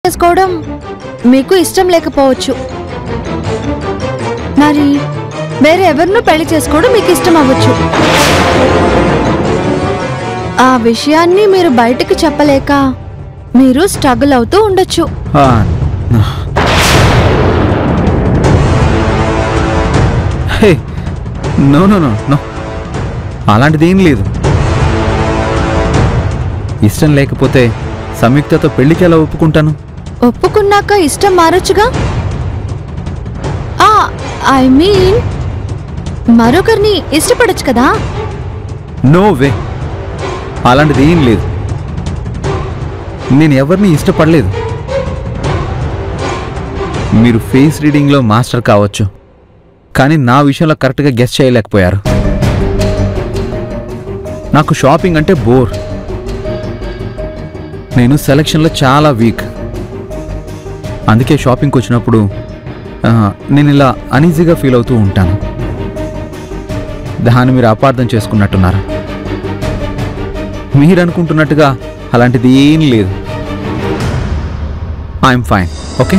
చేసుకోవడం మీకు ఇష్టం లేకపోవచ్చు మరి వేరే ఎవరినూ పెళ్లి చేసుకోవడం మీకు ఇష్టం అవ్వచ్చు ఆ విషయాన్ని మీరు బయటకు చెప్పలేక మీరు స్ట్రగుల్ అవుతూ ఉండొచ్చు ఆ, hey no no no no అలాంటిది ఏం లేదు ఇష్టం లేకపోతే సంయుక్తతో పెళ్లికి ఎలా ఒప్పుకుంటాను ఒప్పుకున్నాక ఇష్టం మారొచ్చుగా ఆ ఐ మీన్ మరొకరిని ఇష్టపడొచ్చు కదా నో వే అలాంటిది ఏం లేదు నేను ఎవరిని ఇష్టపడలేదు మీరు ఫేస్ రీడింగ్లో మాస్టర్ కావచ్చు కానీ నా విషయంలో కరెక్ట్గా గెస్ట్ చేయలేకపోయారు నాకు షాపింగ్ అంటే బోర్ నేను సెలక్షన్లో చాలా వీక్ అందుకే షాపింగ్కి వచ్చినప్పుడు ఆ, నేను ఇలా అనీజీగా ఫీల్ అవుతూ ఉంటాను దాన్ని మీరు అపార్థం చేసుకున్నట్టున్నారు మీరు అనుకుంటున్నట్టుగా అలాంటిది ఏం లేదు ఐఎమ్ ఫైన్ ఓకే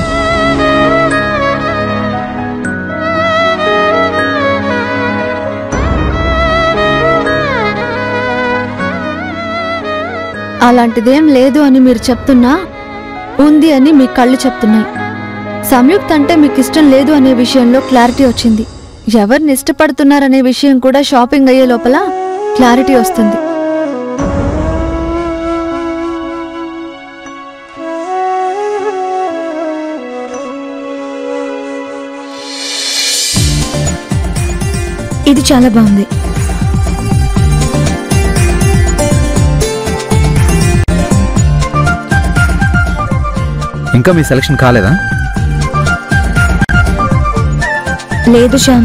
అలాంటిదేం లేదు అని మీరు చెప్తున్నా ఉంది అని మీ కళ్ళు చెప్తున్నాయి సంయుక్త అంటే మీకు ఇష్టం లేదు అనే విషయంలో క్లారిటీ వచ్చింది ఎవరిని ఇష్టపడుతున్నారనే విషయం కూడా షాపింగ్ అయ్యే లోపల క్లారిటీ వస్తుంది ఇది చాలా బాగుంది ఇంకా మీ సెలక్షన్ కాలేదా లేదు శ్యామ్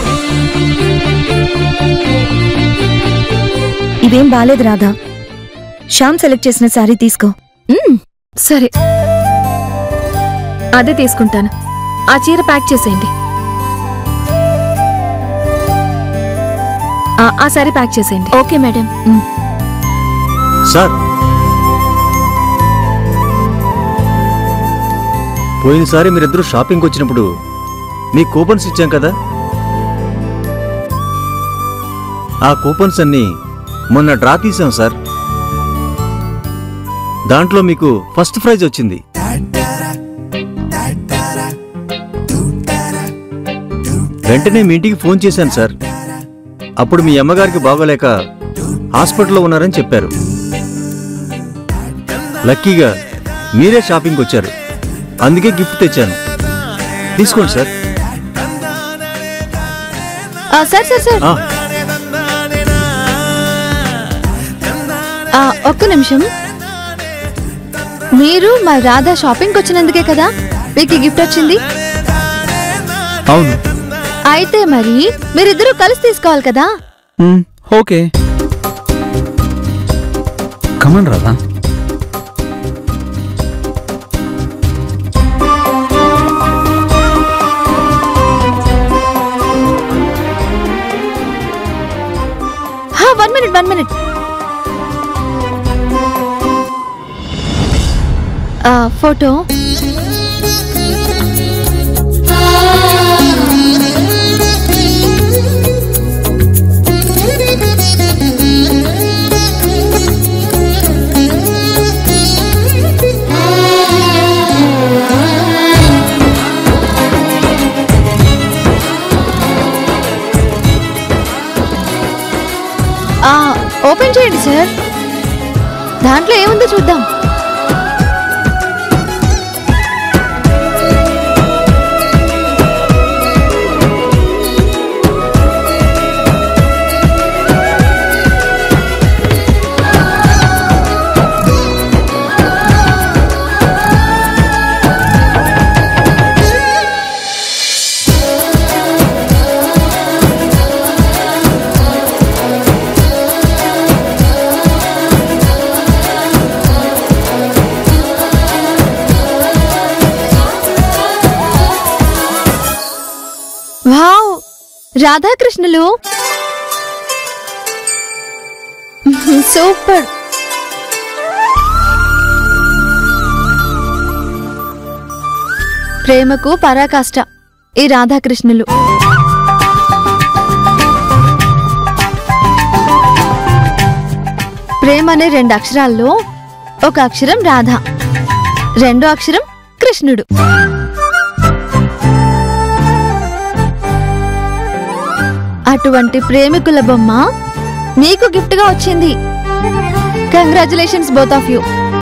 ఇదేం బాలేదు రాధా శ్యామ్ సెలెక్ట్ చేసిన శారీ తీసుకో మ్మ్, సరే అదే తీసుకుంటాను ఆ చీర ప్యాక్ చేసేయండి ఆ, ఆ సారీ ప్యాక్ చేసేయండి ఓకే మేడం సార్ పోయినసారి మీరిద్దరూ షాపింగ్కి వచ్చినప్పుడు మీ కూపన్స్ ఇచ్చాం కదా ఆ కూపన్స్ అన్ని మొన్న డ్రా తీసాం సార్ దాంట్లో మీకు ఫస్ట్ ప్రైజ్ వచ్చింది వెంటనే మీ ఇంటికి ఫోన్ చేశాను సార్ అప్పుడు మీ అమ్మగారికి బాగోలేక హాస్పిటల్లో ఉన్నారని చెప్పారు లక్కీగా మీరే షాపింగ్కి వచ్చారు అందుకే గిఫ్ట్ తెచ్చాను తీసుకోండి సార్ ఆ, సార్ సార్ సార్ ఆ, ఆ, ఒక్క నిమిషం మీరు మా రాధా షాపింగ్కి వచ్చినందుకే కదా మీకు ఈ గిఫ్ట్ వచ్చింది అవును అయితే మరి మీరిద్దరూ కలిసి తీసుకోవాలి కదా మ్మ్, ఓకే కమన్ రాదా one minute one minute photo open చేయండి సార్ దాంట్లో ఏముందో చూద్దాం వావ్ రాధాకృష్ణులు సూపర్ ప్రేమకు పరాకాష్ట ఈ రాధాకృష్ణులు ప్రేమ అనే రెండు అక్షరాల్లో ఒక అక్షరం రాధ రెండో అక్షరం కృష్ణుడు అటువంటి ప్రేమికుల బొమ్మ మీకు గిఫ్ట్ గా వచ్చింది కంగ్రాచులేషన్స్ బోత్ ఆఫ్ యూ